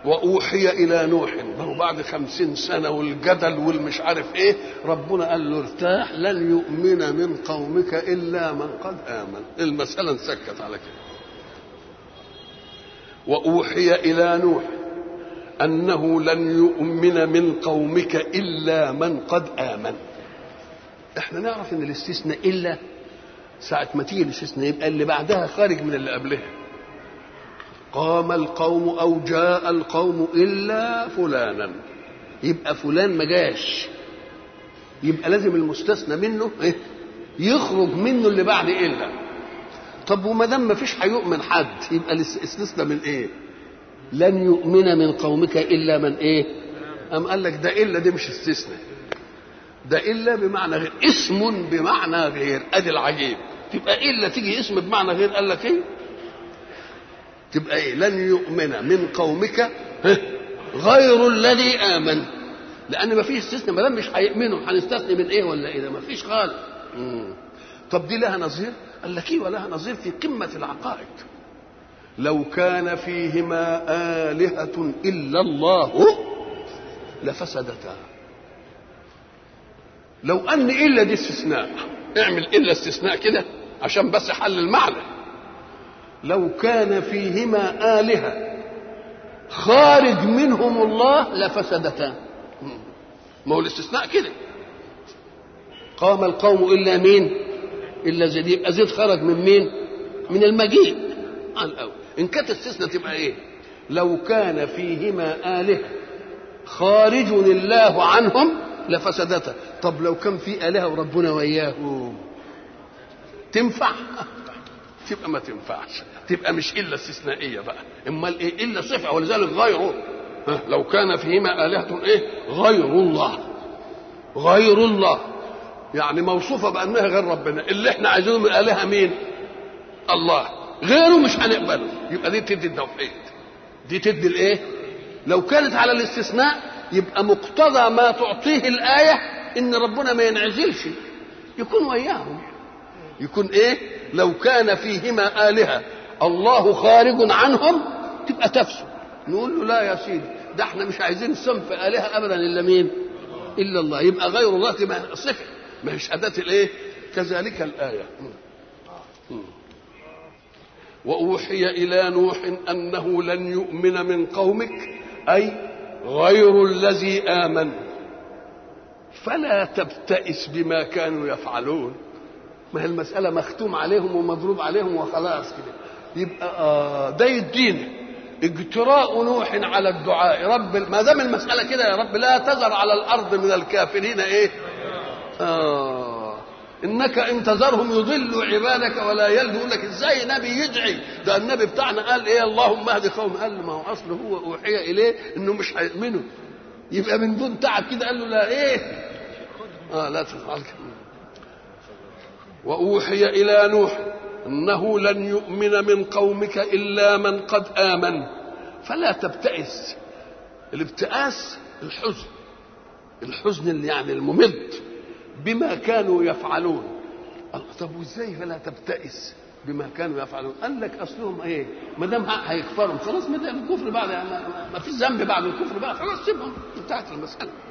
وأوحي إلى نوح ما بعد خمسين سنة والجدل والمش عارف إيه ربنا قال له ارتاح لن يؤمن من قومك إلا من قد آمن المسألة انسكت على كده وأوحي إلى نوح أنه لن يؤمن من قومك إلا من قد آمن احنا نعرف ان الاستثناء إلا ساعة ما تيجي الاستثناء يبقى اللي بعدها خارج من اللي قبلها قام القوم او جاء القوم الا فلانا يبقى فلان ما جاش يبقى لازم المستثنى منه إيه؟ يخرج منه اللي بعد الا طب وما دام ما فيش هيؤمن حد يبقى الاستثناء من ايه لن يؤمن من قومك الا من ايه ام قال لك ده الا دي مش استثناء ده الا بمعنى غير اسم بمعنى غير ادي العجيب تبقى الا تيجي اسم بمعنى غير قال لك ايه تبقى ايه لن يؤمن من قومك غير الذي امن لان ما فيش استثناء ما دام مش هيؤمنوا هنستثني من ايه ولا ايه ده ما فيش خالص طب دي لها نظير قال لك ايه ولها نظير في قمه العقائد لو كان فيهما آلهة إلا الله لفسدتا لو أن إلا دي استثناء اعمل إلا استثناء كده عشان بس حل المعنى لو كان فيهما آلهة خارج منهم الله لفسدتا ما هو الاستثناء كده قام القوم إلا مين إلا زيد يبقى زيد خرج من مين من المجيء على الأول إن كانت استثناء تبقى إيه لو كان فيهما آلهة خارج الله عنهم لفسدتا طب لو كان في آلهة وربنا وياهم تنفع تبقى ما تنفعش تبقى مش الا استثنائيه بقى امال ايه الا صفه ولذلك غيره ها لو كان فيهما الهه ايه غير الله غير الله يعني موصوفه بانها غير ربنا اللي احنا عايزينه من الهه مين الله غيره مش هنقبله يبقى دي تدي التوحيد دي تدي الايه لو كانت على الاستثناء يبقى مقتضى ما تعطيه الايه ان ربنا ما ينعزلش يكون وياهم يكون ايه لو كان فيهما آلهة الله خارج عنهم تبقى تفسد نقول له لا يا سيدي ده احنا مش عايزين صنف آلهة أبدا إلا مين إلا الله يبقى غير الله تبقى صفة ما هيش أداة الإيه كذلك الآية وأوحي إلى نوح أنه لن يؤمن من قومك أي غير الذي آمن فلا تبتئس بما كانوا يفعلون ما هي المسألة مختوم عليهم ومضروب عليهم وخلاص كده يبقى آه ده يدينا اجتراء نوح على الدعاء رب ما دام المسألة كده يا رب لا تذر على الأرض من الكافرين إيه؟ آه إنك إن تذرهم يضلوا عبادك ولا يلدوا يقول لك إزاي نبي يدعي ده النبي بتاعنا قال إيه اللهم اهد قوم قال ما هو أصله هو أوحي إليه إنه مش هيؤمنوا يبقى من دون تعب كده قال له لا إيه؟ آه لا تفعل كده واوحي الى نوح انه لن يؤمن من قومك الا من قد امن فلا تبتئس الابتئاس الحزن الحزن اللي يعني الممد بما كانوا يفعلون طب وازاي فلا تبتئس بما كانوا يفعلون قال لك اصلهم ايه ما دام هيكفروا خلاص ما دام الكفر بعد ما, ما فيش ذنب بعد الكفر بقى خلاص سيبهم انتهت المساله